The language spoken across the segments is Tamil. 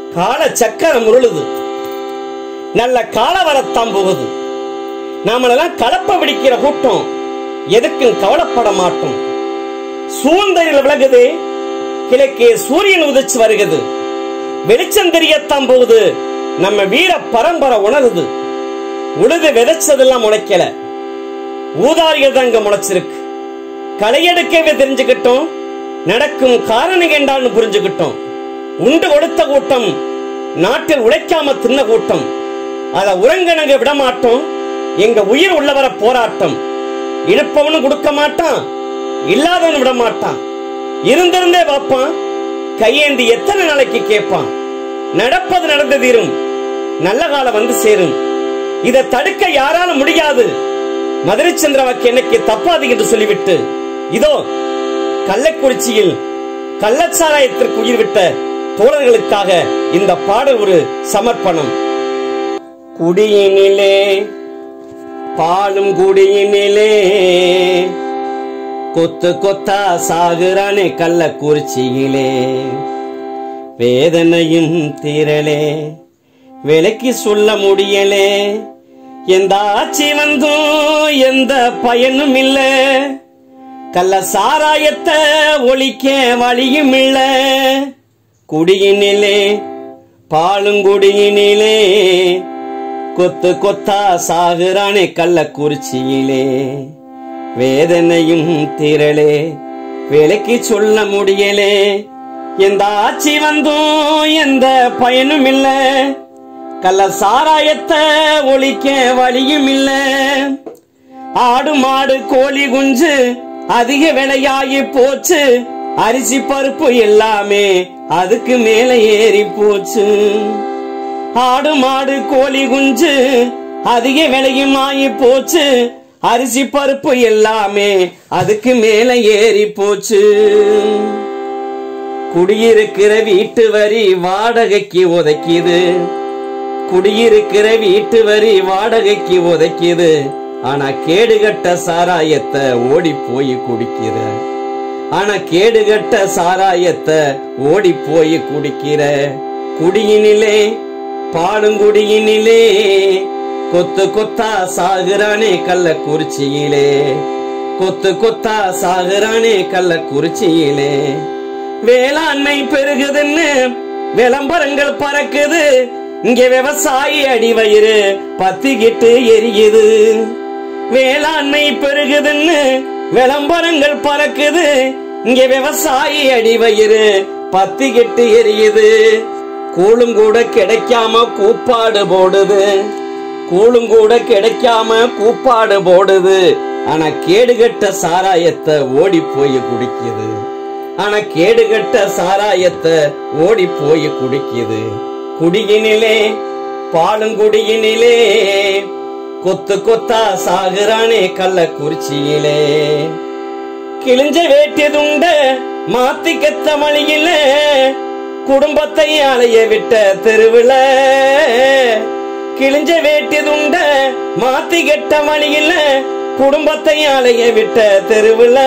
கால சக்கரம் உருளுது நல்ல கால வரத்தான் போகுது நாமெல்லாம் கலப்ப பிடிக்கிற கூட்டம் எதுக்கும் கவலைப்பட மாட்டோம் சூழ்ந்தரில் விலகுது கிழக்கே சூரியன் உதிச்சு வருகிறது வெளிச்சம் தெரியத்தான் போகுது நம்ம வீர பரம்பரை உணருது உழுது விதைச்சதெல்லாம் முளைக்கல ஊதாரிகள் தான் இங்க முளைச்சிருக்கு களையெடுக்கவே தெரிஞ்சுக்கிட்டோம் நடக்கும் காரணம் என்றான்னு புரிஞ்சுக்கிட்டோம் உண்டு கொடுத்த கூட்டம் நாட்டில் உழைக்காம தின்ன கூட்டம் அத உறங்கணங்க விட மாட்டோம் எங்க உயிர் உள்ளவர போராட்டம் இழுப்பவனும் கொடுக்க மாட்டான் இல்லாதவன் விட மாட்டான் இருந்திருந்தே பார்ப்பான் கையேந்தி எத்தனை நாளைக்கு கேட்பான் நடப்பது நடந்து தீரும் நல்ல காலம் வந்து சேரும் இதை தடுக்க யாரால முடியாது மதுரை சந்திரவாக்கு எனக்கு தப்பாது என்று சொல்லிவிட்டு இதோ கள்ளக்குறிச்சியில் கள்ளச்சாராயத்திற்கு உயிர் விட்ட தோழர்களுக்காக இந்த பாடல் ஒரு சமர்ப்பணம் குடியினிலே பாலும் குடியினிலே கொத்து கொத்தா சாகுறானே கள்ளக்குறிச்சியிலே வேதனையும் தீரலே விலைக்கு சொல்ல முடியலே எந்த ஆட்சி வந்தும் எந்த பயனும் இல்ல கள்ள சாராயத்தை ஒழிக்க வழியும் இல்ல குடியினிலே பாலுங்குடியினிலே கொத்து கொத்தா சாகுறானே கள்ளக்குறிச்சியிலே வேதனையும் திரளே விலைக்கு சொல்ல முடியலே எந்த ஆட்சி வந்தும் எந்த பயனும் இல்ல கள்ள சாராயத்தை ஒழிக்க வழியும் இல்ல ஆடு மாடு கோழி குஞ்சு அதிக விலையாகி போச்சு அரிசி பருப்பு எல்லாமே அதுக்கு மேல ஏறி போச்சு ஆடு மாடு கோழி குஞ்சு அதிக விலையும் ஆகி போச்சு அரிசி பருப்பு எல்லாமே அதுக்கு மேல ஏறி போச்சு குடியிருக்கிற வீட்டு வரி வாடகைக்கு உதைக்குது குடியிருக்கிற வீட்டு வரி வாடகைக்கு உதைக்குது ஆனா கேடுகட்ட சாராயத்தை ஓடி போய் குடிக்கிற ஆனா கேடுகட்ட சாராயத்தை ஓடி போய் குடிக்கிற குடியினிலே பாடுங்குடியினிலே கொத்து கொத்தா சாகுறானே கள்ளக்குறிச்சியிலே கொத்து கொத்தா சாகுறானே கள்ளக்குறிச்சியிலே வேளாண்மை பெருகுதுன்னு விளம்பரங்கள் பறக்குது இங்க விவசாயி அடி வயிறு பத்திக்கிட்டு எரியுது வேளாண்மை பெருகுதுன்னு விளம்பரங்கள் பறக்குது இங்க விவசாயி அடி வயிறு பத்திக்கிட்டு எரியுது கூழும் கூட கிடைக்காம கூப்பாடு போடுது கூழும் கூட கிடைக்காம கூப்பாடு போடுது ஆனா கேடுகட்ட சாராயத்தை ஓடி போய் குடிக்குது ஆனா கேடுகட்ட சாராயத்தை ஓடி போய் குடிக்குது குடியினிலே பாலுங்குடியினிலே கொத்து கொத்தா சாகுறானே கள்ளக்குறிச்சியிலே கிழிஞ்ச வேட்டியதுண்ட மாத்தி கத்த மளியில குடும்பத்தை அலைய விட்ட தெருவுல கிழிஞ்ச வேட்டியதுண்ட மாத்தி கெட்ட மளியில குடும்பத்தை அலைய விட்ட தெருவுல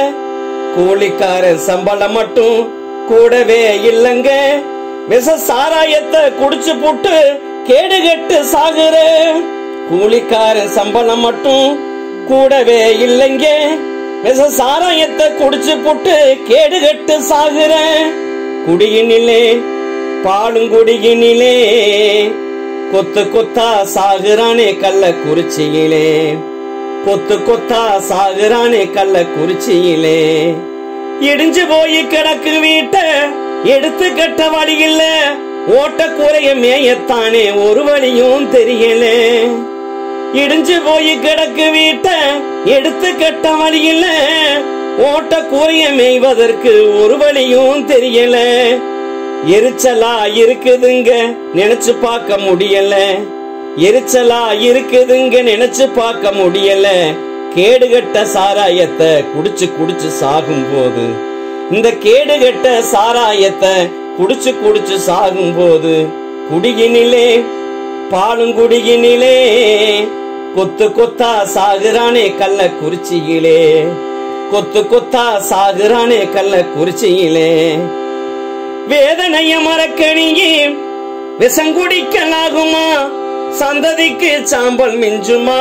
கூலிக்காரன் சம்பளம் மட்டும் கூடவே இல்லங்க விச சாராயத்தை குடிச்சு போட்டு கேடுகட்டு சாகுற கூலிக்காரன் சம்பளம் மட்டும் கூடவே இல்லைங்க விச சாராயத்தை குடிச்சு போட்டு கேடுகட்டு சாகுற குடியினிலே பாலுங்குடியினிலே கொத்து கொத்தா சாகுறானே கள்ளக்குறிச்சியிலே கொத்து கொத்தா சாகுறானே கள்ளக்குறிச்சியிலே இடிஞ்சு போய் கிடக்கு வீட்ட எடுத்து கட்ட வழி இல்ல ஓட்ட கூரைய மேயத்தானே ஒரு வழியும் தெரியல இடிஞ்சு போய் கிடக்கு வீட்ட எடுத்து கட்ட வழி இல்ல ஓட்ட கூரைய மேய்வதற்கு ஒரு வழியும் தெரியல எரிச்சலா இருக்குதுங்க நினைச்சு பார்க்க முடியல எரிச்சலா இருக்குதுங்க நினைச்சு பார்க்க முடியல கேடுகட்ட சாராயத்தை குடிச்சு குடிச்சு சாகும் போது இந்த கேடுகட்ட சாராயத்தை குடிச்சு குடிச்சு சாகும் போது குடியினிலே பாலுங்குடியினிலே கொத்து கொத்தா சாகுறானே கள்ள குறிச்சியிலே கொத்து கொத்தா சாகுறானே கள்ள குறிச்சியிலே வேதனைய மறக்கணியே விஷம் குடிக்கலாகுமா சந்ததிக்கு சாம்பல் மிஞ்சுமா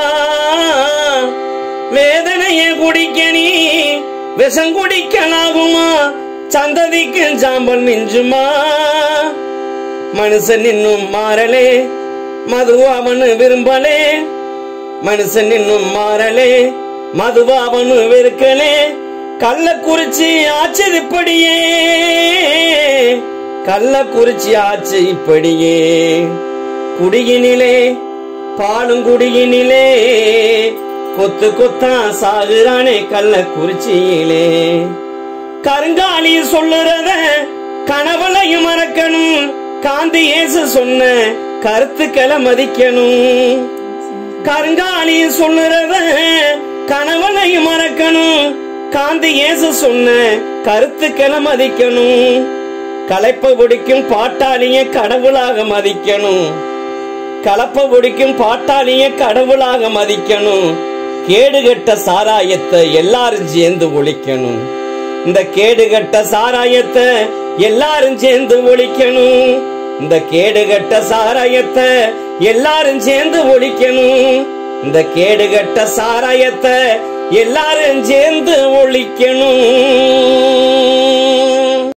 வேதனைய குடிக்க நீ விஷம் குடிக்கலாகுமா சந்ததிக்கு சாம்பல் மிஞ்சுமா மனுஷன் இன்னும் மாறலே மது அவனு விரும்பலே மனுஷன் இன்னும் மாறலே மதுவா அவனு வெறுக்கலே கள்ளக்குறிச்சி ஆச்சு இப்படியே கள்ளக்குறிச்சி ஆச்சு இப்படியே குடியினிலே பாலும் குடியினிலே கொத்து கொத்தா சாகுறானே கள்ளக்குறிச்சியிலே கருங்காலி சொல்லுறத கனவுலையும் மறக்கணும் காந்தி இயேசு சொன்ன கருத்துக்களை மதிக்கணும் கருங்காலி சொல்லுறத கனவுலையும் மறக்கணும் காந்தி இயேசு சொன்ன கருத்துக்களை மதிக்கணும் களைப்ப பிடிக்கும் பாட்டாளிய கடவுளாக மதிக்கணும் கலப்ப பிடிக்கும் பாட்டாளிய கடவுளாக மதிக்கணும் கேடுகட்ட சாராயத்தை எல்லாரும் சேர்ந்து ஒழிக்கணும் இந்த கேடுகட்ட சாராயத்தை எல்லாரும் சேர்ந்து ஒழிக்கணும் இந்த கேடுகட்ட சாராயத்தை எல்லாரும் சேர்ந்து ஒழிக்கணும் இந்த கேடுகட்ட சாராயத்தை எல்லாரும் சேர்ந்து ஒழிக்கணும்